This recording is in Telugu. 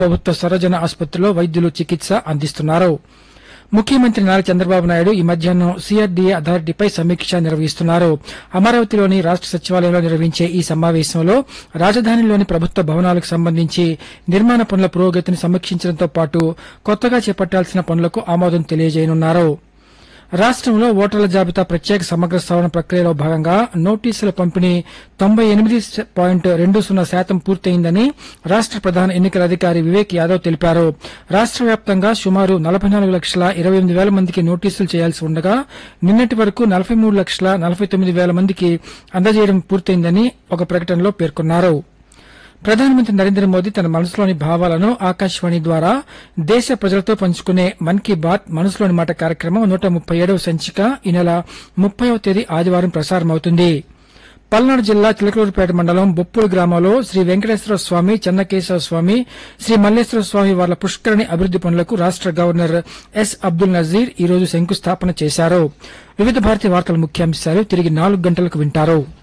ప్రభుత్వ సర్వజన ఆసుపత్రిలో వైద్యులు చికిత్స అందిస్తున్నారు ముఖ్యమంత్రి నారా చంద్రబాబు నాయుడు ఈ మధ్యాహ్నం సిఆర్డీఏ అథారిటీపై సమీక్ష నిర్వహిస్తున్నారు అమరావతిలోని రాష్ట సచివాలయంలో నిర్వహించే ఈ సమావేశంలో రాజధానిలోని ప్రభుత్వ భవనాలకు సంబంధించి నిర్మాణ పనుల పురోగతిని సమీక్షించడంతో పాటు కొత్తగా చేపట్టాల్సిన పనులకు ఆమోదం తెలియజేయనున్నారు రాష్ట్రంలో ఓటర్ల జాబితా ప్రత్యేక సమగ్ర సవరణ ప్రక్రియలో భాగంగా నోటీసుల పంపిణీ తొంభై ఎనిమిది పాయింట్ రెండు సున్నా శాతం పూర్తయిందని రాష్ట్ర ప్రధాన ఎన్నికల అధికారి వివేక్ యాదవ్ తెలిపారు రాష్ట్ర వ్యాప్తంగా సుమారు నలభై నాలుగు లక్షల ఇరవై ఎనిమిది వేల మందికి నోటీసులు చేయాల్సి ఉండగా నిన్నటి వరకు నలభై మూడు లక్షల నలభై తొమ్మిది వేల మందికి అందజేయడం పూర్తయిందని ఒక ప్రకటనలో పేర్కొన్నారు ప్రధానమంత్రి నరేంద్ర మోదీ తన మనసులోని భావాలను ఆకాశవాణి ద్వారా దేశ ప్రజలతో పంచుకునే మన్ కీ బాత్ మనసులోని మాట కార్యక్రమం నూట ముప్పై ఏడవ సంచిక ఈ నెల ముప్పైవ తేదీ ఆదివారం ప్రసారమవుతుంది పల్నాడు జిల్లా చిలకలూరుపేట మండలం బొప్పూడి గ్రామంలో శ్రీ వెంకటేశ్వర స్వామి చెన్నకేశవ స్వామి శ్రీ మల్లేశ్వర స్వామి వార్ల పుష్కరణి అభివృద్ది పనులకు రాష్ట గవర్నర్ ఎస్ అబ్దుల్ నజీర్ ఈ రోజు శంకుస్థాపన చేశారు వివిధ భారతి వార్తల ముఖ్యాంశాలు తిరిగి నాలుగు గంటలకు వింటారు